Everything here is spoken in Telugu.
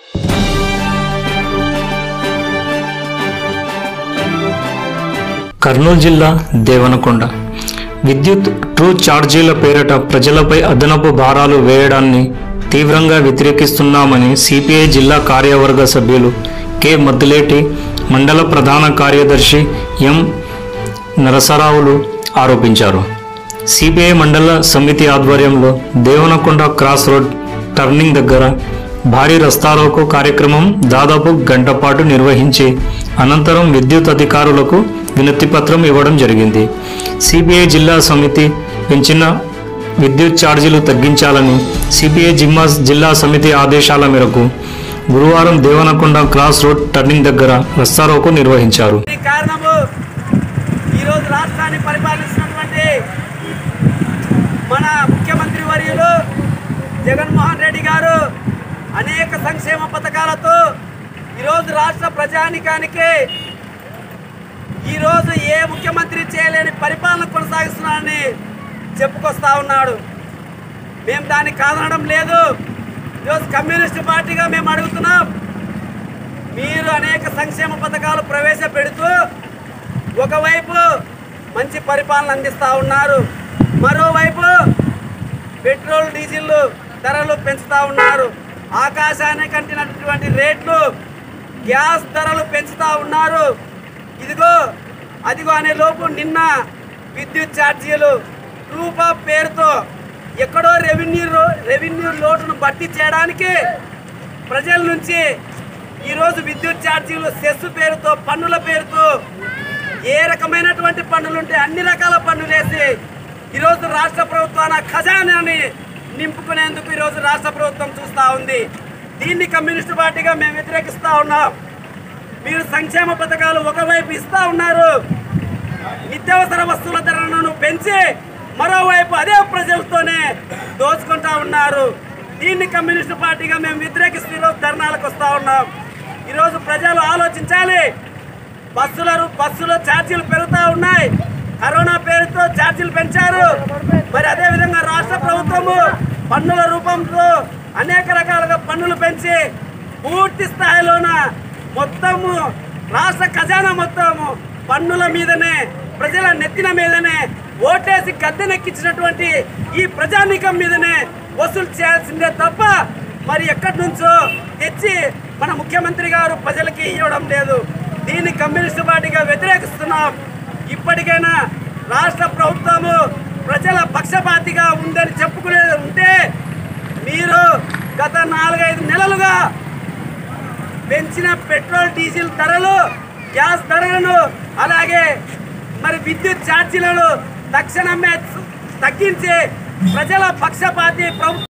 కర్నూలు జిల్లా దేవనకొండ విద్యుత్ ట్రూ ఛార్జీల పేరిట ప్రజలపై అదనపు భారాలు వేయడాన్ని తీవ్రంగా వ్యతిరేకిస్తున్నామని సిపిఐ జిల్లా కార్యవర్గ సభ్యులు కె మద్దులేటి మండల ప్రధాన కార్యదర్శి ఎం నరసరావులు ఆరోపించారు సిపిఐ మండల సమితి ఆధ్వర్యంలో దేవనకొండ క్రాస్ రోడ్ టర్నింగ్ దగ్గర భారీ రస్తారోకో కార్యక్రమం దాదాపు గంట పాటు నిర్వహించి అనంతరం విద్యుత్ అధికారులకు వినతి పత్రం ఇవ్వడం జరిగింది సిపిఐ జిల్లా సమితి పెంచిన విద్యుత్ ఛార్జీలు తగ్గించాలని సిపిఐ జిమ్మా జిల్లా సమితి ఆదేశాల మేరకు గురువారం దేవనకొండ క్రాస్ రోడ్ టర్నింగ్ దగ్గర రస్తారోకో నిర్వహించారు ఈ కారణము ఈరోజు రాష్ట్రాన్ని పరిపాలిస్తున్నటువంటి మన ముఖ్యమంత్రి వర్యులు జగన్మోహన్ రెడ్డి గారు అనేక సంక్షేమ పథకాలతో ఈరోజు రాష్ట్ర ప్రజానికానికి ఈరోజు ఏ ముఖ్యమంత్రి చేయలేని పరిపాలన కొనసాగిస్తున్నారని చెప్పుకొస్తా ఉన్నాడు మేము దాన్ని కాదనడం లేదు ఈరోజు కమ్యూనిస్ట్ పార్టీగా మేము అడుగుతున్నాం మీరు అనేక సంక్షేమ పథకాలు ప్రవేశపెడుతూ ఒకవైపు మంచి పరిపాలన అందిస్తూ ఉన్నారు మరోవైపు పెట్రోల్ డీజిల్ ధరలు పెంచుతూ ఉన్నారు ఆకాశానికి కంటినటువంటి రేట్లు గ్యాస్ ధరలు పెంచుతూ ఉన్నారు ఇదిగో అదిగో అనే లోపు నిన్న విద్యుత్ ఛార్జీలు రూపా పేరుతో ఎక్కడో రెవెన్యూ రో- రెవెన్యూ లోటును భర్తీ చేయడానికి ప్రజల నుంచి ఈరోజు విద్యుత్ ఛార్జీలు సెస్ పేరుతో పన్నుల పేరుతో ఏ రకమైనటువంటి పన్నులు ఉంటే అన్ని రకాల పన్నులు వేసి ఈరోజు రాష్ట్ర ప్రభుత్వాన ఖజానాని నింపుకునేందుకు ఈరోజు రాష్ట్ర ప్రభుత్వం చూస్తూ ఉంది దీన్ని కమ్యూనిస్ట్ పార్టీగా మేము వ్యతిరేకిస్తూ ఉన్నాం మీరు సంక్షేమ పథకాలు ఒకవైపు ఇస్తా ఉన్నారు నిత్యావసర వస్తువుల ధరలను పెంచి మరోవైపు అదే ప్రజలతోనే దోచుకుంటా ఉన్నారు దీన్ని కమ్యూనిస్ట్ పార్టీగా మేము వ్యతిరేకిస్తూ ఈరోజు ధర్నాలకు వస్తూ ఉన్నాం ఈరోజు ప్రజలు ఆలోచించాలి బస్సుల రూ- బస్సులో ఛార్జీలు పెరుగుతూ ఉన్నాయి కరోనా పేరుతో ఛార్జీలు పెంచారు మరి అదే విధంగా రాష్ట్ర ప్రభుత్వము పన్నుల రూపంలో అనేక రకాలుగా పన్నులు పెంచి పూర్తి స్థాయిలోన మొత్తము రాష్ట్ర ఖజానా మొత్తము పన్నుల మీదనే ప్రజల నెత్తిన మీదనే ఓటేసి గద్దెనెక్కించినటువంటి ఈ ప్రజానీకం మీదనే వసూలు చేయాల్సిందే తప్ప మరి ఎక్కడి నుంచో తెచ్చి మన ముఖ్యమంత్రి గారు ప్రజలకి ఇవ్వడం లేదు దీన్ని కమ్యూనిస్టు పార్టీగా వ్యతిరేకిస్తున్నాం ఇప్పటికైనా రాష్ట్ర ప్రభుత్వము ప్రజల పక్షపాతిగా ఉందని చెప్పుకునేది ఉంటే మీరు గత నాలుగైదు నెలలుగా పెంచిన పెట్రోల్ డీజిల్ ధరలు గ్యాస్ ధరలను అలాగే మరి విద్యుత్ ఛార్జీలను తక్షణమే తగ్గించి ప్రజల పక్షపాతి ప్రభుత్వం